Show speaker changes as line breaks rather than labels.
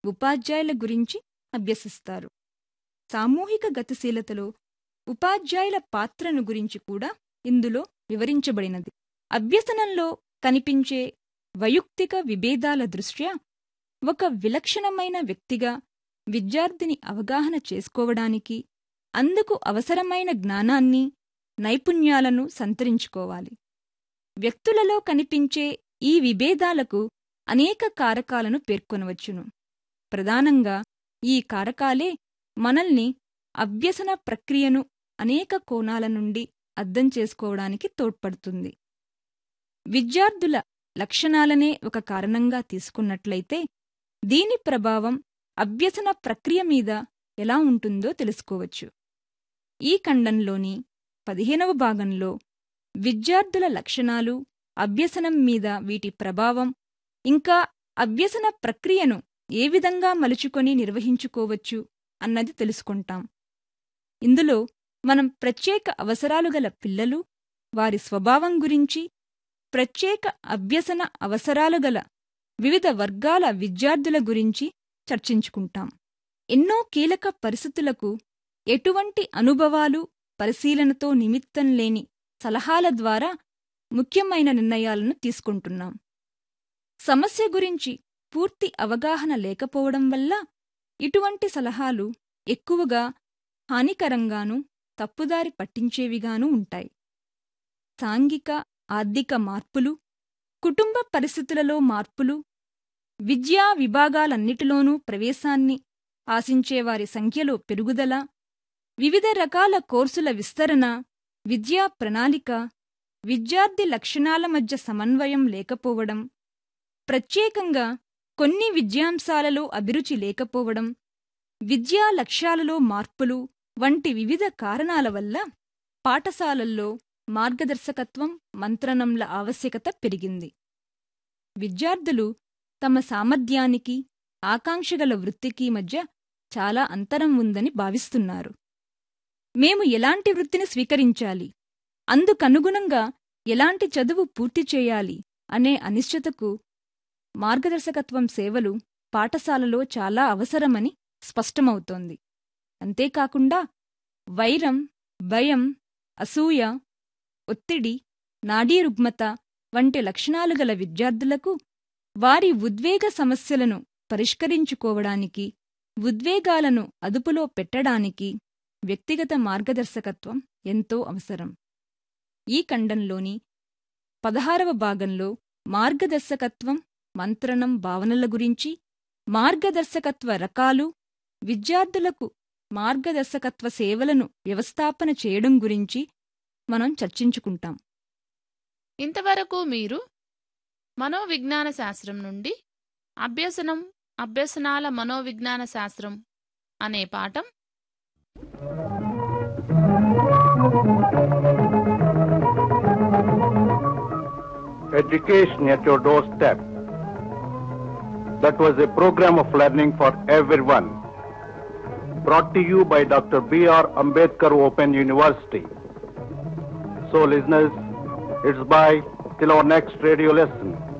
ఉపాధ్యాయుల గురించి అభ్యసిస్తారు సామూహిక గతిశీలతలో ఉపాధ్యాయుల పాత్రను గురించి కూడా ఇందులో వివరించబడినది అభ్యసనంలో కనిపించే వైయుక్తిక విభేదాల దృష్ట్యా ఒక విలక్షణమైన వ్యక్తిగా విద్యార్థిని అవగాహన చేసుకోవడానికి అందుకు అవసరమైన జ్ఞానాన్ని నైపుణ్యాలను సంతరించుకోవాలి వ్యక్తులలో కనిపించే ఈ విభేదాలకు అనేక కారకాలను పేర్కొనవచ్చును ప్రధానంగా ఈ కారకాలే మనల్ని అభ్యసన ప్రక్రియను అనేక కోణాల నుండి అర్థం చేసుకోవడానికి తోడ్పడుతుంది విద్యార్థుల లక్షణాలనే ఒక కారణంగా తీసుకున్నట్లయితే దీని ప్రభావం అభ్యసన ప్రక్రియ మీద ఎలా ఉంటుందో తెలుసుకోవచ్చు ఈ ఖండంలోని పదిహేనవ భాగంలో విద్యార్థుల లక్షణాలు అభ్యసనం మీద వీటి ప్రభావం ఇంకా అభ్యసన ప్రక్రియను ఏ విధంగా మలుచుకొని నిర్వహించుకోవచ్చు అన్నది తెలుసుకుంటాం ఇందులో మనం ప్రత్యేక అవసరాలు గల పిల్లలు వారి స్వభావం గురించి ప్రత్యేక అభ్యసన అవసరాలు గల వివిధ వర్గాల విద్యార్థుల గురించి చర్చించుకుంటాం ఎన్నో కీలక పరిస్థితులకు ఎటువంటి అనుభవాలు పరిశీలనతో నిమిత్తం లేని సలహాల ద్వారా ముఖ్యమైన నిర్ణయాలను తీసుకుంటున్నాం సమస్య గురించి పూర్తి అవగాహన లేకపోవడం వల్ల ఇటువంటి సలహాలు ఎక్కువగా హానికరంగానూ తప్పుదారి పట్టించేవిగానూ ఉంటాయి సాంఘిక ఆర్థిక మార్పులు కుటుంబ పరిస్థితులలో మార్పులు విద్యా విభాగాలన్నిటిలోనూ ప్రవేశాన్ని ఆశించేవారి సంఖ్యలో పెరుగుదల వివిధ రకాల కోర్సుల విస్తరణ విద్యా ప్రణాళిక విద్యార్థి లక్షణాల మధ్య సమన్వయం లేకపోవడం ప్రత్యేకంగా కొన్ని విద్యాంశాలలో అభిరుచి లేకపోవడం విద్యా లక్ష్యాలలో మార్పులు వంటి వివిధ కారణాల వల్ల పాఠశాలల్లో మార్గదర్శకత్వం మంత్రణంల ఆవశ్యకత పెరిగింది విద్యార్థులు తమ సామర్థ్యానికి ఆకాంక్షగల వృత్తికి మధ్య చాలా అంతరం ఉందని భావిస్తున్నారు మేము ఎలాంటి వృత్తిని స్వీకరించాలి అందుకనుగుణంగా ఎలాంటి చదువు పూర్తి చేయాలి అనే అనిశ్చితకు మార్గదర్శకత్వం సేవలు పాఠశాలలో చాలా అవసరమని స్పష్టమవుతోంది అంతేకాకుండా వైరం భయం అసూయ ఒత్తిడి నాడీ రుగ్మత వంటి లక్షణాలు గల విద్యార్థులకు వారి ఉద్వేగ సమస్యలను పరిష్కరించుకోవడానికి ఉద్వేగాలను అదుపులో పెట్టడానికి వ్యక్తిగత మార్గదర్శకత్వం ఎంతో అవసరం ఈ ఖండంలోని పదహారవ భాగంలో మార్గదర్శకత్వం మంత్రణం భావనల గురించి మార్గదర్శకత్వ రకాలు విద్యార్థులకు మార్గదర్శకత్వ సేవలను వ్యవస్థాపన చేయడం గురించి మనం చర్చించుకుంటాం
ఇంతవరకు మీరు మనోవిజ్ఞాన శాస్త్రం నుండి అభ్యసనం అభ్యసనాల మనోవిజ్ఞాన శాస్త్రం అనే పాఠం
Education at your doorstep. That was a program of learning for everyone. Brought to you by Dr. B.R. Ambedkar Open University. So, listeners, it's bye till our next radio lesson.